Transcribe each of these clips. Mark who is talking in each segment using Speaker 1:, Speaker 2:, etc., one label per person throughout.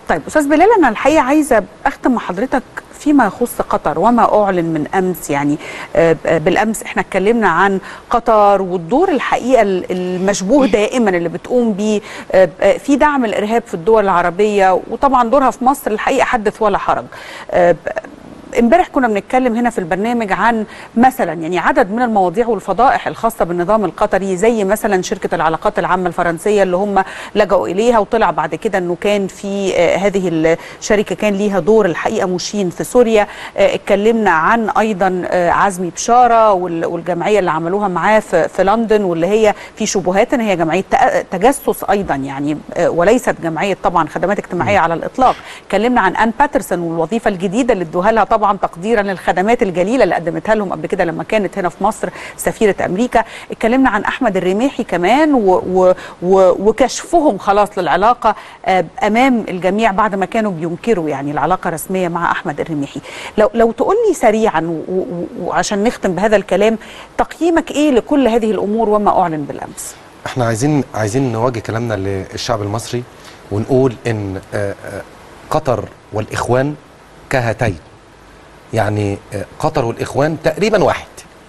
Speaker 1: طيب استاذ بلال انا الحقيقه عايزه اختم مع حضرتك فيما يخص قطر وما اعلن من امس يعني آه، ب- بالامس احنا اتكلمنا عن قطر والدور الحقيقه ال- المشبوه دائما اللي بتقوم بيه آه، ب- في دعم الارهاب في الدول العربيه وطبعا دورها في مصر الحقيقه حدث ولا حرج آه، ب- امبارح كنا بنتكلم هنا في البرنامج عن مثلا يعني عدد من المواضيع والفضائح الخاصه بالنظام القطري زي مثلا شركه العلاقات العامه الفرنسيه اللي هم لجأوا اليها وطلع بعد كده انه كان في آه، هذه الشركه كان ليها دور الحقيقه مشين في سوريا آه، اتكلمنا عن ايضا آه، عزمي بشاره وال- والجمعيه اللي عملوها معاه في في لندن واللي هي في شبهات ان هي جمعيه تأ- تجسس ايضا يعني آه، وليست جمعيه طبعا خدمات اجتماعيه على الاطلاق اتكلمنا عن ان باترسون والوظيفه الجديده اللي ادوها لها طبعا تقديرا للخدمات الجليله اللي قدمتها لهم قبل كده لما كانت هنا في مصر سفيره امريكا اتكلمنا عن احمد الرميحي كمان و و و وكشفهم خلاص للعلاقه آه، امام الجميع بعد ما كانوا بينكروا يعني العلاقه رسميه مع احمد الرميحي لو لو تقول لي سريعا و- و- وعشان نختم بهذا الكلام تقييمك ايه لكل هذه الامور وما اعلن بالامس
Speaker 2: احنا عايزين عايزين نوجه كلامنا للشعب المصري ونقول ان آه، آه، قطر والاخوان كهاتين يعني آه، قطر والاخوان تقريبا واحد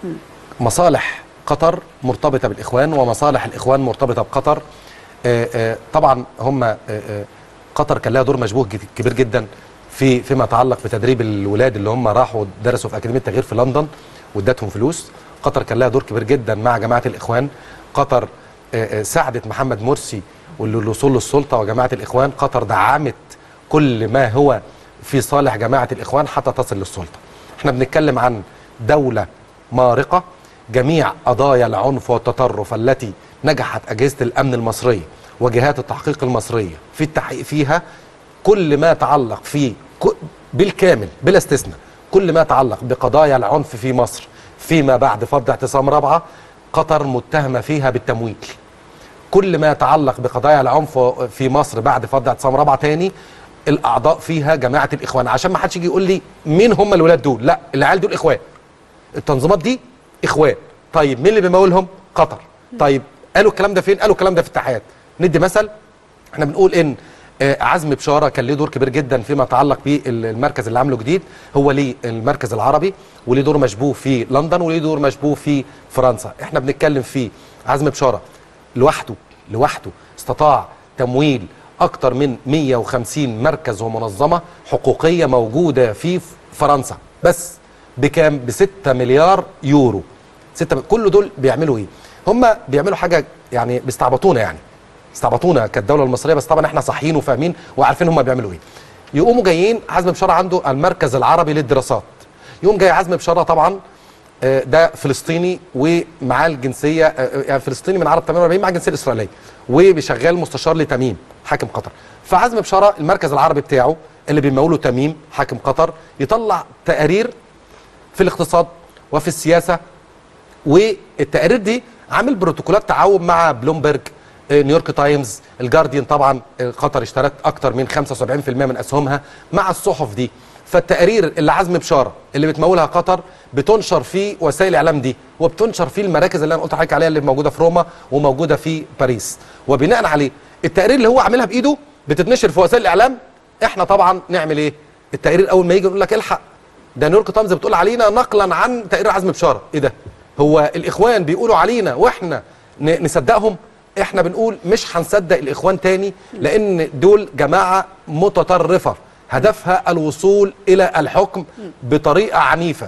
Speaker 2: مصالح قطر مرتبطه بالاخوان ومصالح الاخوان مرتبطه بقطر آه، آه، طبعا هم آه، آه، قطر كان لها دور مشبوه جد- كبير جدا في فيما يتعلق بتدريب الولاد اللي هم راحوا درسوا في اكاديميه التغيير في لندن وادتهم فلوس قطر كان لها دور كبير جدا مع جماعه الاخوان قطر آه، آه، ساعدت محمد مرسي والوصول للسلطه وجماعه الاخوان قطر دعمت كل ما هو في صالح جماعه الاخوان حتى تصل للسلطه احنا بنتكلم عن دوله مارقه جميع قضايا العنف والتطرف التي نجحت اجهزه الامن المصريه وجهات التحقيق المصريه في التحقيق فيها كل ما يتعلق في ك- بالكامل بلا استثناء كل ما يتعلق بقضايا العنف في مصر فيما بعد فض اعتصام رابعه قطر متهمه فيها بالتمويل كل ما يتعلق بقضايا العنف في مصر بعد فض اعتصام رابعه تاني الاعضاء فيها جماعه الاخوان عشان ما حدش يجي يقول لي مين هم الولاد دول لا العيال دول اخوان التنظيمات دي اخوان طيب مين اللي بيمولهم قطر طيب قالوا الكلام ده فين قالوا الكلام ده في الاتحاد ندي مثل احنا بنقول ان آه، عزمي بشاره كان ليه دور كبير جدا فيما يتعلق بالمركز اللي عامله جديد هو ليه المركز العربي وليه دور مشبوه في لندن وليه دور مشبوه في فرنسا احنا بنتكلم في عزمي بشاره لوحده لوحده استطاع تمويل اكتر من 150 مركز ومنظمه حقوقيه موجوده في فرنسا بس بكام ب 6 مليار يورو 6 كل دول بيعملوا ايه هم بيعملوا حاجه يعني بيستعبطونا يعني استعبطونا كالدوله المصريه بس طبعا احنا صاحيين وفاهمين وعارفين هم بيعملوا ايه يقوموا جايين عزمي بشاره عنده المركز العربي للدراسات يقوم جاي عزمي بشاره طبعا آه، ده فلسطيني ومعاه الجنسيه آه، يعني فلسطيني من عرب 48 مع الجنسيه الاسرائيليه وبيشغل مستشار لتميم حاكم قطر فعزمي بشاره المركز العربي بتاعه اللي بيموله تميم حاكم قطر يطلع تقارير في الاقتصاد وفي السياسه والتقارير دي عامل بروتوكولات تعاون مع بلومبرج آه، نيويورك تايمز الجارديان طبعا آه، قطر اشترت اكتر من 75% من اسهمها مع الصحف دي فالتقارير اللي عزم بشاره اللي بتمولها قطر بتنشر في وسائل الاعلام دي وبتنشر في المراكز اللي انا قلت لحضرتك عليها اللي موجوده في روما وموجوده في باريس وبناء عليه التقارير اللي هو عاملها بايده بتتنشر في وسائل الاعلام احنا طبعا نعمل ايه التقرير اول ما يجي يقول لك الحق ده نيويورك تايمز بتقول علينا نقلا عن تقرير عزم بشاره ايه ده هو الاخوان بيقولوا علينا واحنا ن- نصدقهم احنا بنقول مش هنصدق الاخوان تاني لان دول جماعه متطرفه هدفها الوصول الى الحكم بطريقه عنيفه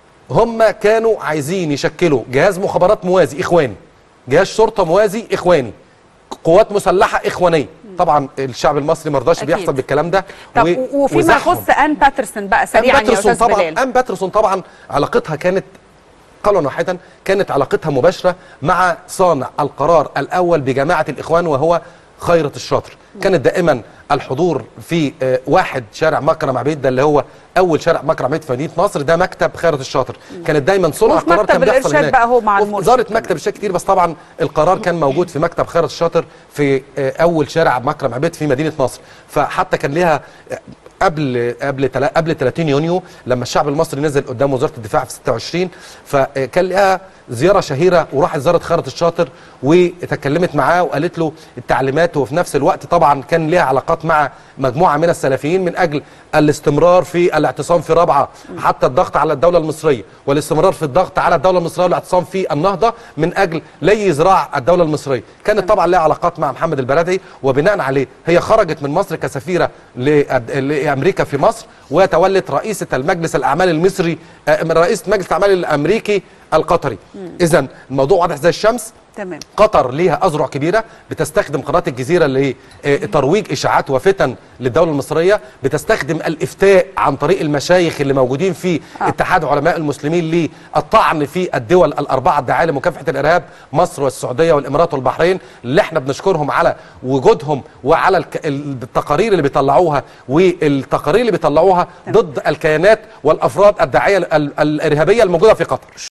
Speaker 2: هم كانوا عايزين يشكلوا جهاز مخابرات موازي اخواني جهاز شرطه موازي اخواني قوات مسلحه اخوانيه طبعا الشعب المصري ما رضاش
Speaker 1: أكيد.
Speaker 2: بيحصل بالكلام ده
Speaker 1: طب
Speaker 2: و-
Speaker 1: و- وفيما
Speaker 2: وزحهم.
Speaker 1: يخص ان باترسون بقى سريعا
Speaker 2: أم
Speaker 1: يا
Speaker 2: باترسون
Speaker 1: استاذ
Speaker 2: طبعا
Speaker 1: بلال
Speaker 2: ام باترسون طبعا علاقتها كانت قولا واحدا كانت علاقتها مباشره مع صانع القرار الاول بجماعه الاخوان وهو خيرة الشاطر كانت دائما الحضور في آه، واحد شارع مكرم عبيد ده اللي هو اول شارع مكرم عبيد في مدينه نصر ده مكتب خيرة الشاطر كانت دايما صنع
Speaker 1: وفي
Speaker 2: القرار
Speaker 1: مكتب
Speaker 2: كان بيحصل
Speaker 1: الإرشاد
Speaker 2: هناك
Speaker 1: بقى هو مع
Speaker 2: وفي
Speaker 1: المرشد
Speaker 2: زارت
Speaker 1: كمان.
Speaker 2: مكتب الشيخ كتير بس طبعا القرار كان موجود في مكتب خيرة الشاطر في آه، اول شارع مكرم عبيد في مدينه نصر فحتى كان ليها قبل قبل تلا- قبل 30 يونيو لما الشعب المصري نزل قدام وزاره الدفاع في 26 فكان لها زياره شهيره وراحت زارت خيرت الشاطر وتكلمت معاه وقالت له التعليمات وفي نفس الوقت طبعا كان ليها علاقات مع مجموعه من السلفيين من اجل الاستمرار في الاعتصام في رابعه حتى الضغط على الدوله المصريه والاستمرار في الضغط على الدوله المصريه والاعتصام في النهضه من اجل لي ذراع الدوله المصريه كانت طبعا لها علاقات مع محمد البلدي وبناء عليه هي خرجت من مصر كسفيره لأد- لامريكا في مصر وتولت رئيسه المجلس الاعمال المصري آه، رئيسه مجلس الاعمال الامريكي القطري اذا الموضوع واضح زي الشمس
Speaker 1: تمام
Speaker 2: قطر ليها أذرع كبيرة بتستخدم قناة الجزيرة لترويج إشاعات وفتن للدولة المصرية بتستخدم الإفتاء عن طريق المشايخ اللي موجودين في
Speaker 1: آه.
Speaker 2: اتحاد علماء المسلمين للطعن في الدول الأربعة الداعية لمكافحة الإرهاب مصر والسعودية والإمارات والبحرين اللي احنا بنشكرهم على وجودهم وعلى الك- التقارير اللي بيطلعوها والتقارير اللي بيطلعوها ضد الكيانات والأفراد الداعية ال- الإرهابية الموجودة في قطر